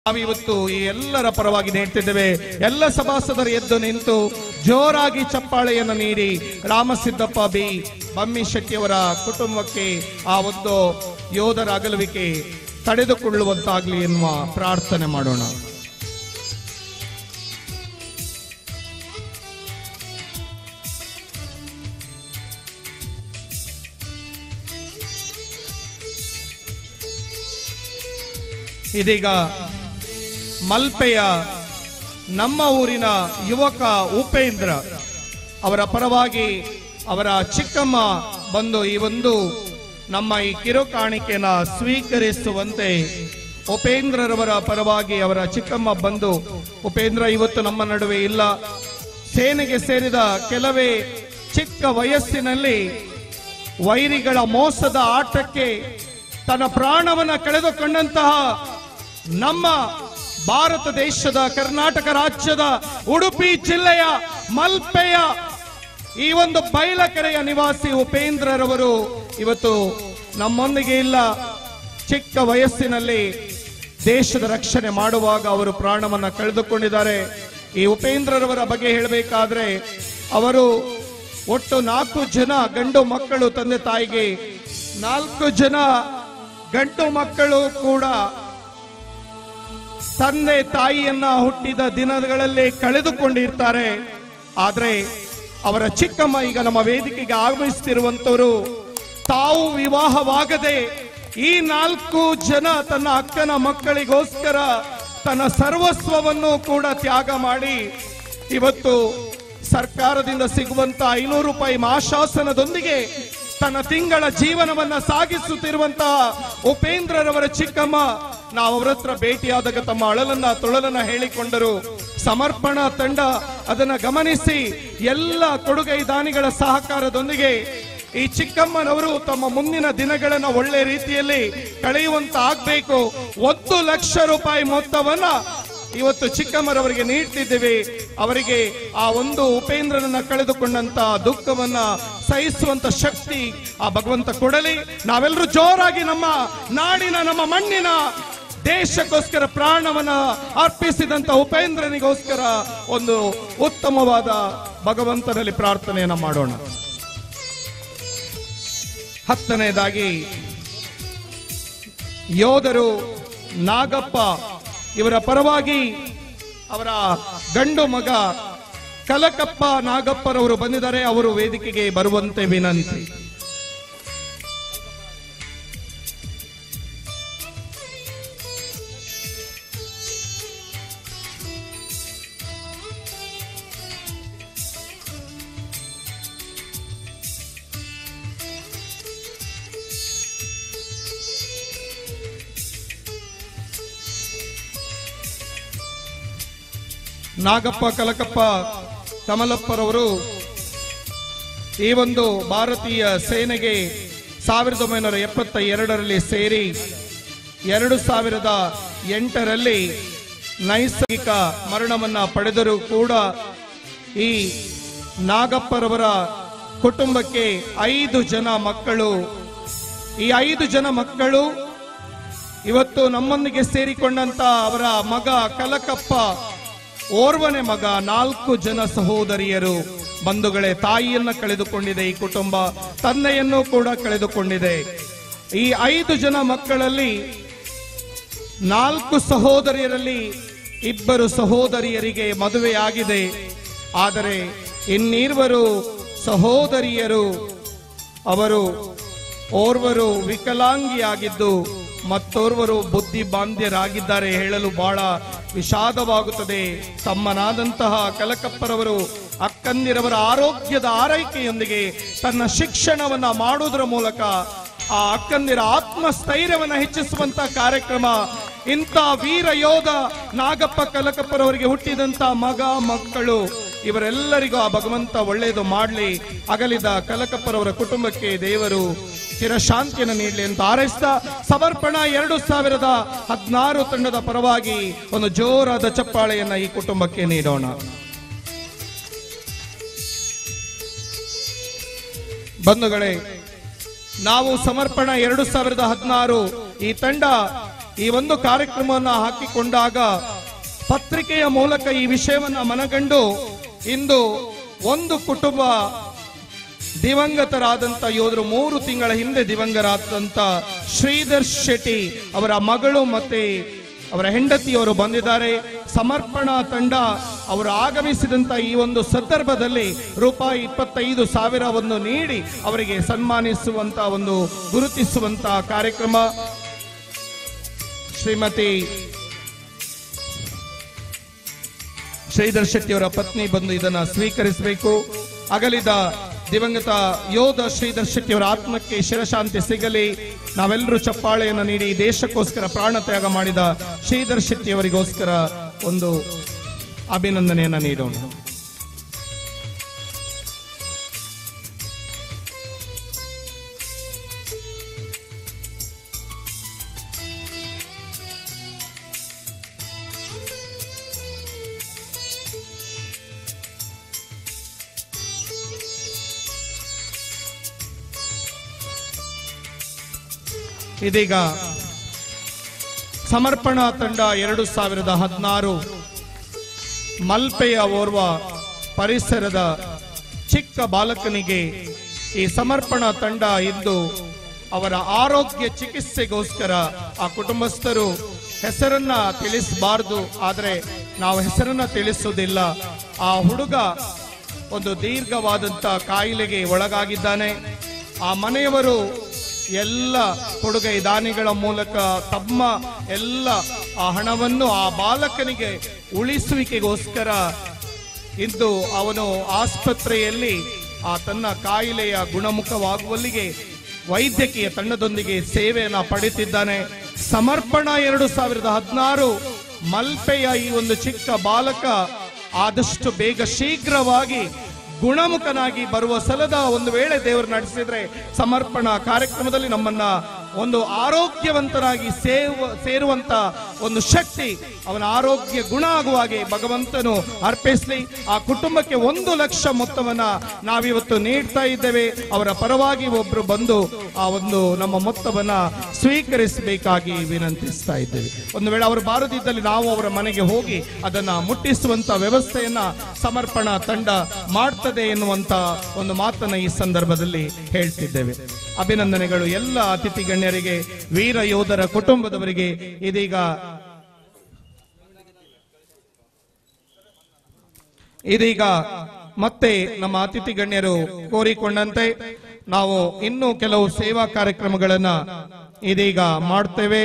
ನಾವಿವತ್ತು ಈ ಎಲ್ಲರ ಪರವಾಗಿ ನೀಡ್ತಿದ್ದೇವೆ ಎಲ್ಲ ಸಭಾಸದರು ಎದ್ದು ನಿಂತು ಜೋರಾಗಿ ಚಪ್ಪಾಳೆಯನ್ನು ನೀಡಿ ರಾಮಸಿದ್ದಪ್ಪ ಬಿ ಬಮ್ಮಿ ಶೆಟ್ಟಿಯವರ ಕುಟುಂಬಕ್ಕೆ ಆ ಒಂದು ಯೋಧರ ಅಗಲುವಿಕೆ ತಡೆದುಕೊಳ್ಳುವಂತಾಗ್ಲಿ ಎನ್ನುವ ಪ್ರಾರ್ಥನೆ ಮಾಡೋಣ ಇದೀಗ ಮಲ್ಪೆಯ ನಮ್ಮ ಊರಿನ ಯುವಕ ಉಪೇಂದ್ರ ಅವರ ಪರವಾಗಿ ಅವರ ಚಿಕ್ಕಮ್ಮ ಬಂದು ಈ ಒಂದು ನಮ್ಮ ಈ ಕಿರು ಕಾಣಿಕೆನ ಸ್ವೀಕರಿಸುವಂತೆ ಉಪೇಂದ್ರರವರ ಪರವಾಗಿ ಅವರ ಚಿಕ್ಕಮ್ಮ ಬಂದು ಉಪೇಂದ್ರ ಇವತ್ತು ನಮ್ಮ ನಡುವೆ ಇಲ್ಲ ಸೇನೆಗೆ ಸೇರಿದ ಕೆಲವೇ ಚಿಕ್ಕ ವಯಸ್ಸಿನಲ್ಲಿ ವೈರಿಗಳ ಮೋಸದ ಆಟಕ್ಕೆ ತನ್ನ ಪ್ರಾಣವನ್ನ ಕಳೆದುಕೊಂಡಂತಹ ನಮ್ಮ ಭಾರತ ದೇಶದ ಕರ್ನಾಟಕ ರಾಜ್ಯದ ಉಡುಪಿ ಜಿಲ್ಲೆಯ ಮಲ್ಪೆಯ ಈ ಒಂದು ಬೈಲಕೆರೆಯ ನಿವಾಸಿ ಉಪೇಂದ್ರರವರು ಇವತ್ತು ನಮ್ಮೊಂದಿಗೆ ಇಲ್ಲ ಚಿಕ್ಕ ವಯಸ್ಸಿನಲ್ಲಿ ದೇಶದ ರಕ್ಷಣೆ ಮಾಡುವಾಗ ಅವರು ಪ್ರಾಣವನ್ನ ಕಳೆದುಕೊಂಡಿದ್ದಾರೆ ಈ ಉಪೇಂದ್ರರವರ ಬಗ್ಗೆ ಹೇಳಬೇಕಾದ್ರೆ ಅವರು ಒಟ್ಟು ನಾಲ್ಕು ಜನ ಗಂಡು ಮಕ್ಕಳು ತಂದೆ ತಾಯಿಗೆ ನಾಲ್ಕು ಜನ ಗಂಡು ಮಕ್ಕಳು ಕೂಡ ತಂದೆ ತಾಯಿಯನ್ನ ಹುಟ್ಟಿದ ದಿನಗಳಲ್ಲಿ ಕಳೆದುಕೊಂಡಿರ್ತಾರೆ ಆದ್ರೆ ಅವರ ಚಿಕ್ಕಮ್ಮ ಈಗ ನಮ್ಮ ವೇದಿಕೆಗೆ ಆಗಮಿಸುತ್ತಿರುವಂತವರು ತಾವು ವಿವಾಹವಾಗದೆ ಈ ನಾಲ್ಕು ಜನ ತನ್ನ ಅಕ್ಕನ ಮಕ್ಕಳಿಗೋಸ್ಕರ ತನ್ನ ಸರ್ವಸ್ವವನ್ನು ಕೂಡ ತ್ಯಾಗ ಮಾಡಿ ಇವತ್ತು ಸರ್ಕಾರದಿಂದ ಸಿಗುವಂತ ಐನೂರು ರೂಪಾಯಿ ಮಾಶಾಸನದೊಂದಿಗೆ ತನ್ನ ತಿಂಗಳ ಜೀವನವನ್ನ ಸಾಗಿಸುತ್ತಿರುವಂತಹ ಉಪೇಂದ್ರರವರ ಚಿಕ್ಕಮ್ಮ ನಾವು ಅವರ ಹತ್ರ ಭೇಟಿಯಾದಾಗ ತಮ್ಮ ಅಳಲನ್ನ ತೊಳಲನ್ನ ಹೇಳಿಕೊಂಡರು ಸಮರ್ಪಣಾ ತಂಡ ಅದನ್ನ ಗಮನಿಸಿ ಎಲ್ಲ ಕೊಡುಗೈ ದಾನಿಗಳ ಸಹಕಾರದೊಂದಿಗೆ ಈ ಚಿಕ್ಕಮ್ಮನವರು ತಮ್ಮ ಮುಂದಿನ ದಿನಗಳನ್ನ ಒಳ್ಳೆ ರೀತಿಯಲ್ಲಿ ಕಳೆಯುವಂತ ಆಗ್ಬೇಕು ಒಂದು ಲಕ್ಷ ರೂಪಾಯಿ ಮೊತ್ತವನ್ನ ಇವತ್ತು ಚಿಕ್ಕಮ್ಮರವರಿಗೆ ನೀಡ್ತಿದ್ದೇವೆ ಅವರಿಗೆ ಆ ಒಂದು ಉಪೇಂದ್ರನನ್ನ ಕಳೆದುಕೊಂಡಂತ ದುಃಖವನ್ನ ಸಹಿಸುವಂತ ಶಕ್ತಿ ಆ ಭಗವಂತ ಕೊಡಲಿ ನಾವೆಲ್ಲರೂ ಜೋರಾಗಿ ನಮ್ಮ ನಾಡಿನ ನಮ್ಮ ಮಣ್ಣಿನ ದೇಶಕ್ಕೋಸ್ಕರ ಪ್ರಾಣವನ್ನ ಅರ್ಪಿಸಿದಂತ ಉಪೇಂದ್ರನಿಗೋಸ್ಕರ ಒಂದು ಉತ್ತಮವಾದ ಭಗವಂತನಲ್ಲಿ ಪ್ರಾರ್ಥನೆಯನ್ನ ಮಾಡೋಣ ಹತ್ತನೇದಾಗಿ ಯೋಧರು ನಾಗಪ್ಪ ಇವರ ಪರವಾಗಿ ಅವರ ಗಂಡು ಮಗ ಕಲಕಪ್ಪ ನಾಗಪ್ಪರವರು ಬಂದಿದ್ದಾರೆ ಅವರು ವೇದಿಕೆಗೆ ಬರುವಂತೆ ವಿನಂತಿ ನಾಗಪ್ಪ ಕಲಕಪ್ಪ ಕಮಲಪ್ಪರವರು ಈ ಒಂದು ಭಾರತೀಯ ಸೇನೆಗೆ ಸಾವಿರದ ಒಂಬೈನೂರ ಎಪ್ಪತ್ತ ಎರಡರಲ್ಲಿ ಸೇರಿ ಎರಡು ಸಾವಿರದ ಎಂಟರಲ್ಲಿ ನೈಸರ್ಗಿಕ ಮರಣವನ್ನ ಪಡೆದರೂ ಕೂಡ ಈ ನಾಗಪ್ಪರವರ ಕುಟುಂಬಕ್ಕೆ ಐದು ಜನ ಮಕ್ಕಳು ಈ ಐದು ಜನ ಮಕ್ಕಳು ಇವತ್ತು ನಮ್ಮೊಂದಿಗೆ ಸೇರಿಕೊಂಡಂತ ಅವರ ಮಗ ಕಲಕಪ್ಪ ಓರ್ವನೇ ಮಗ ನಾಲ್ಕು ಜನ ಸಹೋದರಿಯರು ಬಂಧುಗಳೇ ತಾಯಿಯನ್ನ ಕಳೆದುಕೊಂಡಿದೆ ಈ ಕುಟುಂಬ ತಂದೆಯನ್ನು ಕೂಡ ಕಳೆದುಕೊಂಡಿದೆ ಈ ಐದು ಜನ ಮಕ್ಕಳಲ್ಲಿ ನಾಲ್ಕು ಸಹೋದರಿಯರಲ್ಲಿ ಇಬ್ಬರು ಸಹೋದರಿಯರಿಗೆ ಮದುವೆಯಾಗಿದೆ ಆದರೆ ಇನ್ನಿರುವರು ಸಹೋದರಿಯರು ಅವರು ಓರ್ವರು ವಿಕಲಾಂಗಿಯಾಗಿದ್ದು ಮತ್ತೋರ್ವರು ಬುದ್ಧಿ ಬಾಂಧ್ಯರಾಗಿದ್ದಾರೆ ಹೇಳಲು ಬಹಳ ವಿಷಾದವಾಗುತ್ತದೆ ತಮ್ಮನಾದಂತಹ ಕಲಕಪ್ಪರವರು ಅಕ್ಕಂದಿರವರ ಆರೋಗ್ಯದ ಆರೈಕೆಯೊಂದಿಗೆ ತನ್ನ ಶಿಕ್ಷಣವನ್ನ ಮಾಡುವುದರ ಮೂಲಕ ಆ ಅಕ್ಕಂದಿರ ಆತ್ಮಸ್ಥೈರ್ಯವನ್ನ ಹೆಚ್ಚಿಸುವಂತ ಕಾರ್ಯಕ್ರಮ ಇಂಥ ವೀರ ಯೋಧ ನಾಗಪ್ಪ ಕಲಕಪ್ಪರವರಿಗೆ ಹುಟ್ಟಿದಂತ ಮಗ ಮಕ್ಕಳು ಇವರೆಲ್ಲರಿಗೂ ಆ ಭಗವಂತ ಒಳ್ಳೆಯದು ಮಾಡಲಿ ಅಗಲಿದ ಕಲಕಪ್ಪರವರ ಕುಟುಂಬಕ್ಕೆ ದೇವರು ಚಿರಶಾಂತಿಯನ್ನು ನೀಡಲಿ ಅಂತ ಹಾರೈಸ್ತಾ ಸಮರ್ಪಣಾ ಎರಡು ಸಾವಿರದ ಹದಿನಾರು ತಂಡದ ಪರವಾಗಿ ಒಂದು ಜೋರಾದ ಚಪ್ಪಾಳೆಯನ್ನ ಈ ಕುಟುಂಬಕ್ಕೆ ನೀಡೋಣ ಬಂಧುಗಳೇ ನಾವು ಸಮರ್ಪಣಾ ಎರಡು ಸಾವಿರದ ಹದಿನಾರು ಈ ತಂಡ ಈ ಒಂದು ಕಾರ್ಯಕ್ರಮವನ್ನು ಹಾಕಿಕೊಂಡಾಗ ಪತ್ರಿಕೆಯ ಮೂಲಕ ಈ ವಿಷಯವನ್ನ ಮನಗಂಡು ಇಂದು ಒಂದು ಕುಟುಂಬ ದಿವಂಗತರಾದಂತ ಯೋಧರು ಮೂರು ತಿಂಗಳ ಹಿಂದೆ ದಿವಂಗರಾದಂತ ಶ್ರೀಧರ್ ಶೆಟ್ಟಿ ಅವರ ಮಗಳು ಮತ್ತೆ ಅವರ ಹೆಂಡತಿಯವರು ಬಂದಿದ್ದಾರೆ ಸಮರ್ಪಣಾ ತಂಡ ಅವರು ಆಗಮಿಸಿದಂತ ಈ ಒಂದು ಸಂದರ್ಭದಲ್ಲಿ ರೂಪಾಯಿ ಇಪ್ಪತ್ತೈದು ಸಾವಿರವನ್ನು ನೀಡಿ ಅವರಿಗೆ ಸನ್ಮಾನಿಸುವಂತ ಒಂದು ಗುರುತಿಸುವಂತ ಕಾರ್ಯಕ್ರಮ ಶ್ರೀಮತಿ ಶ್ರೀಧರ್ ಶೆಟ್ಟಿ ಅವರ ಪತ್ನಿ ಬಂದು ಇದನ್ನ ಸ್ವೀಕರಿಸಬೇಕು ಅಗಲಿದ ದಿವಂಗತ ಯೋಧ ಶ್ರೀಧರ್ ಶೆಟ್ಟಿ ಅವರ ಆತ್ಮಕ್ಕೆ ಶಿರಶಾಂತಿ ಸಿಗಲಿ ನಾವೆಲ್ಲರೂ ಚಪ್ಪಾಳೆಯನ್ನು ನೀಡಿ ಈ ದೇಶಕ್ಕೋಸ್ಕರ ಪ್ರಾಣ ತ್ಯಾಗ ಮಾಡಿದ ಶ್ರೀಧರ್ ಶೆಟ್ಟಿ ಅವರಿಗೋಸ್ಕರ ಒಂದು ಅಭಿನಂದನೆಯನ್ನ ನೀಡೋಣ ಇದೀಗ ಸಮರ್ಪಣಾ ತಂಡ ಎರಡು ಸಾವಿರದ ಹದಿನಾರು ಮಲ್ಪೆಯ ಓರ್ವ ಪರಿಸರದ ಚಿಕ್ಕ ಬಾಲಕನಿಗೆ ಈ ಸಮರ್ಪಣಾ ತಂಡ ಇಂದು ಅವರ ಆರೋಗ್ಯ ಚಿಕಿತ್ಸೆಗೋಸ್ಕರ ಆ ಕುಟುಂಬಸ್ಥರು ಹೆಸರನ್ನ ತಿಳಿಸಬಾರದು ಆದರೆ ನಾವು ಹೆಸರನ್ನ ತಿಳಿಸುವುದಿಲ್ಲ ಆ ಹುಡುಗ ಒಂದು ದೀರ್ಘವಾದಂತ ಕಾಯಿಲೆಗೆ ಒಳಗಾಗಿದ್ದಾನೆ ಆ ಮನೆಯವರು ಎಲ್ಲ ಕೊಡುಗೈ ದಾನಿಗಳ ಮೂಲಕ ತಮ್ಮ ಎಲ್ಲ ಆ ಹಣವನ್ನು ಆ ಬಾಲಕನಿಗೆ ಉಳಿಸುವಿಕೆಗೋಸ್ಕರ ಇಂದು ಅವನು ಆಸ್ಪತ್ರೆಯಲ್ಲಿ ಆ ತನ್ನ ಕಾಯಿಲೆಯ ಗುಣಮುಖವಾಗುವಲ್ಲಿಗೆ ವೈದ್ಯಕೀಯ ತಂಡದೊಂದಿಗೆ ಸೇವೆಯನ್ನ ಪಡೆಯುತ್ತಿದ್ದಾನೆ ಸಮರ್ಪಣಾ ಎರಡು ಸಾವಿರದ ಹದಿನಾರು ಮಲ್ಪೆಯ ಈ ಒಂದು ಚಿಕ್ಕ ಬಾಲಕ ಆದಷ್ಟು ಬೇಗ ಶೀಘ್ರವಾಗಿ ಗುಣಮುಖನಾಗಿ ಬರುವ ಸಲದ ಒಂದು ವೇಳೆ ದೇವರು ನಡೆಸಿದ್ರೆ ಸಮರ್ಪಣಾ ಕಾರ್ಯಕ್ರಮದಲ್ಲಿ ನಮ್ಮನ್ನ ಒಂದು ಆರೋಗ್ಯವಂತನಾಗಿ ಸೇವ ಸೇರುವಂತ ಒಂದು ಶಕ್ತಿ ಅವನ ಆರೋಗ್ಯ ಗುಣ ಆಗುವ ಹಾಗೆ ಭಗವಂತನು ಅರ್ಪಿಸಲಿ ಆ ಕುಟುಂಬಕ್ಕೆ ಒಂದು ಲಕ್ಷ ಮೊತ್ತವನ್ನ ನಾವಿವತ್ತು ನೀಡ್ತಾ ಇದ್ದೇವೆ ಅವರ ಪರವಾಗಿ ಒಬ್ರು ಬಂದು ಆ ಒಂದು ನಮ್ಮ ಮೊತ್ತವನ್ನ ಸ್ವೀಕರಿಸಬೇಕಾಗಿ ವಿನಂತಿಸ್ತಾ ಇದ್ದೇವೆ ಒಂದು ವೇಳೆ ಅವರು ಬಾರದಿದ್ದಲ್ಲಿ ನಾವು ಅವರ ಮನೆಗೆ ಹೋಗಿ ಅದನ್ನ ಮುಟ್ಟಿಸುವಂತ ವ್ಯವಸ್ಥೆಯನ್ನ ಸಮರ್ಪಣಾ ತಂಡ ಮಾಡ್ತದೆ ಎನ್ನುವಂತ ಒಂದು ಮಾತನ್ನ ಈ ಸಂದರ್ಭದಲ್ಲಿ ಹೇಳ್ತಿದ್ದೇವೆ ಅಭಿನಂದನೆಗಳು ಎಲ್ಲ ಅತಿಥಿ ಗಣ್ಯರಿಗೆ ವೀರ ಯೋಧರ ಕುಟುಂಬದವರಿಗೆ ಇದೀಗ ಇದೀಗ ಮತ್ತೆ ನಮ್ಮ ಅತಿಥಿ ಗಣ್ಯರು ಕೋರಿಕೊಂಡಂತೆ ನಾವು ಇನ್ನೂ ಕೆಲವು ಸೇವಾ ಕಾರ್ಯಕ್ರಮಗಳನ್ನ ಇದೀಗ ಮಾಡ್ತೇವೆ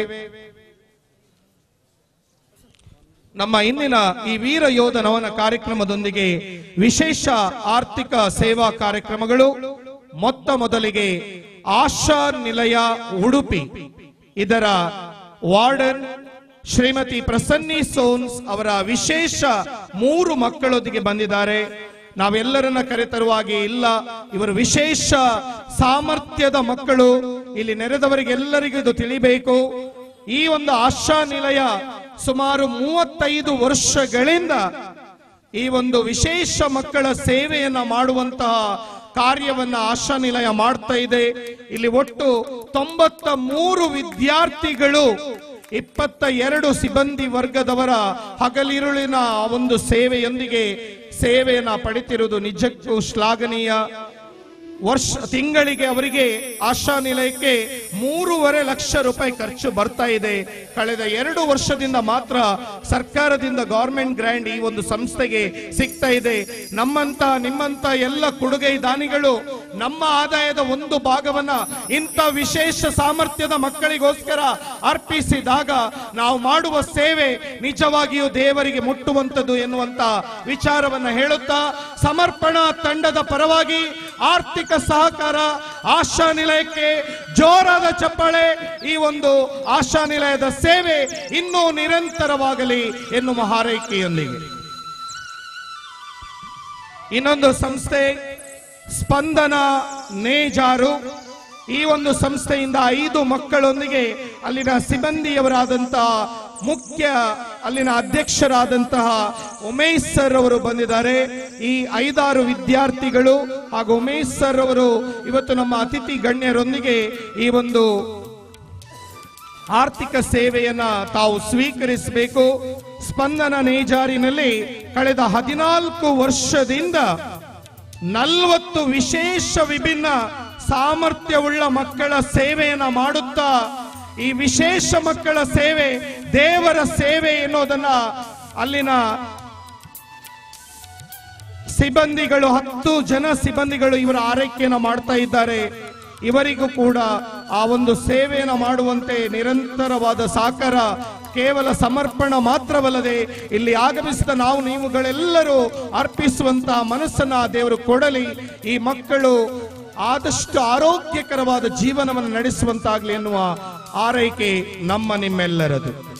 ನಮ್ಮ ಇಂದಿನ ಈ ವೀರ ಯೋಧ ನವನ ಕಾರ್ಯಕ್ರಮದೊಂದಿಗೆ ವಿಶೇಷ ಆರ್ಥಿಕ ಸೇವಾ ಕಾರ್ಯಕ್ರಮಗಳು ಮೊತ್ತ ಮೊದಲಿಗೆ ಆಶಾ ನಿಲಯ ಉಡುಪಿ ಇದರ ವಾರ್ಡನ್ ಶ್ರೀಮತಿ ಪ್ರಸನ್ನಿ ಸೋನ್ಸ್ ಅವರ ವಿಶೇಷ ಮೂರು ಮಕ್ಕಳೊಂದಿಗೆ ಬಂದಿದ್ದಾರೆ ನಾವೆಲ್ಲರನ್ನ ಕರೆತರುವಾಗೆ ಇಲ್ಲ ಇವರು ವಿಶೇಷ ಸಾಮರ್ಥ್ಯದ ಮಕ್ಕಳು ಇಲ್ಲಿ ನೆರೆದವರಿಗೆಲ್ಲರಿಗೂ ಇದು ತಿಳಿಬೇಕು ಈ ಒಂದು ಆಶಾ ನಿಲಯ ಸುಮಾರು ಮೂವತ್ತೈದು ವರ್ಷಗಳಿಂದ ಈ ಒಂದು ವಿಶೇಷ ಮಕ್ಕಳ ಸೇವೆಯನ್ನ ಮಾಡುವಂತಹ ಕಾರ್ಯವನ್ನ ಆಶಾ ನಿಲಯ ಮಾಡ್ತಾ ಇದೆ ಇಲ್ಲಿ ಒಟ್ಟು ತೊಂಬತ್ತ ಮೂರು ವಿದ್ಯಾರ್ಥಿಗಳು ಇಪ್ಪತ್ತ ಎರಡು ಸಿಬ್ಬಂದಿ ವರ್ಗದವರ ಹಗಲಿರುಳಿನ ಒಂದು ಸೇವೆಯೊಂದಿಗೆ ಸೇವೆಯನ್ನ ಪಡಿತಿರುವುದು ನಿಜಕ್ಕೂ ಶ್ಲಾಘನೀಯ ವರ್ಷ ತಿಂಗಳಿಗೆ ಅವರಿಗೆ ಆಶಾ ನಿಲಯಕ್ಕೆ ಮೂರುವರೆ ಲಕ್ಷ ರೂಪಾಯಿ ಖರ್ಚು ಬರ್ತಾ ಇದೆ ಕಳೆದ ಎರಡು ವರ್ಷದಿಂದ ಮಾತ್ರ ಸರ್ಕಾರದಿಂದ ಗವರ್ಮೆಂಟ್ ಗ್ರ್ಯಾಂಡ್ ಈ ಒಂದು ಸಂಸ್ಥೆಗೆ ಸಿಗ್ತಾ ಇದೆ ನಮ್ಮಂತ ನಿಮ್ಮಂತ ಎಲ್ಲ ಕೊಡುಗೈ ದಾನಿಗಳು ನಮ್ಮ ಆದಾಯದ ಒಂದು ಭಾಗವನ್ನ ಇಂಥ ವಿಶೇಷ ಸಾಮರ್ಥ್ಯದ ಮಕ್ಕಳಿಗೋಸ್ಕರ ಅರ್ಪಿಸಿದಾಗ ನಾವು ಮಾಡುವ ಸೇವೆ ನಿಜವಾಗಿಯೂ ದೇವರಿಗೆ ಮುಟ್ಟುವಂಥದ್ದು ಎನ್ನುವಂತ ವಿಚಾರವನ್ನ ಹೇಳುತ್ತಾ ಸಮರ್ಪಣಾ ತಂಡದ ಪರವಾಗಿ ಆರ್ಥಿಕ ಸಹಕಾರ ಆಶಾ ನಿಲಯಕ್ಕೆ ಜೋರಾದ ಚಪ್ಪಾಳೆ ಈ ಒಂದು ಆಶಾ ನಿಲಯದ ಸೇವೆ ಇನ್ನೂ ನಿರಂತರವಾಗಲಿ ಎನ್ನುವ ಹಾರೈಕೆಯೊಂದಿಗೆ ಇನ್ನೊಂದು ಸಂಸ್ಥೆ ಸ್ಪಂದನ ನೇಜಾರು ಈ ಒಂದು ಸಂಸ್ಥೆಯಿಂದ ಐದು ಮಕ್ಕಳೊಂದಿಗೆ ಅಲ್ಲಿನ ಸಿಬ್ಬಂದಿಯವರಾದಂತಹ ಮುಖ್ಯ ಅಲ್ಲಿನ ಅಧ್ಯಕ್ಷರಾದಂತಹ ಉಮೇಶ್ ಸರ್ ಅವರು ಬಂದಿದ್ದಾರೆ ಈ ಐದಾರು ವಿದ್ಯಾರ್ಥಿಗಳು ಹಾಗೂ ಉಮೇಶ್ ಸರ್ ಅವರು ಇವತ್ತು ನಮ್ಮ ಅತಿಥಿ ಗಣ್ಯರೊಂದಿಗೆ ಈ ಒಂದು ಆರ್ಥಿಕ ಸೇವೆಯನ್ನ ತಾವು ಸ್ವೀಕರಿಸಬೇಕು ಸ್ಪಂದನ ನೇಜಾರಿನಲ್ಲಿ ಕಳೆದ ಹದಿನಾಲ್ಕು ವರ್ಷದಿಂದ ನಲವತ್ತು ವಿಶೇಷ ವಿಭಿನ್ನ ಸಾಮರ್ಥ್ಯವುಳ್ಳ ಮಕ್ಕಳ ಸೇವೆಯನ್ನ ಮಾಡುತ್ತಾ ಈ ವಿಶೇಷ ಮಕ್ಕಳ ಸೇವೆ ದೇವರ ಸೇವೆ ಎನ್ನುವುದನ್ನ ಅಲ್ಲಿನ ಸಿಬ್ಬಂದಿಗಳು ಹತ್ತು ಜನ ಸಿಬ್ಬಂದಿಗಳು ಇವರ ಆರೈಕೆಯನ್ನು ಮಾಡ್ತಾ ಇದ್ದಾರೆ ಇವರಿಗೂ ಕೂಡ ಆ ಒಂದು ಸೇವೆಯನ್ನು ಮಾಡುವಂತೆ ನಿರಂತರವಾದ ಸಾಕಾರ ಕೇವಲ ಸಮರ್ಪಣ ಮಾತ್ರವಲ್ಲದೆ ಇಲ್ಲಿ ಆಗಮಿಸಿದ ನಾವು ನೀವುಗಳೆಲ್ಲರೂ ಅರ್ಪಿಸುವಂತಹ ಮನಸ್ಸನ್ನ ದೇವರು ಕೊಡಲಿ ಈ ಮಕ್ಕಳು ಆದಷ್ಟು ಆರೋಗ್ಯಕರವಾದ ಜೀವನವನ್ನು ನಡೆಸುವಂತಾಗ್ಲಿ ಎನ್ನುವ ಆರೈಕೆ ನಮ್ಮ ನಿಮ್ಮೆಲ್ಲರದು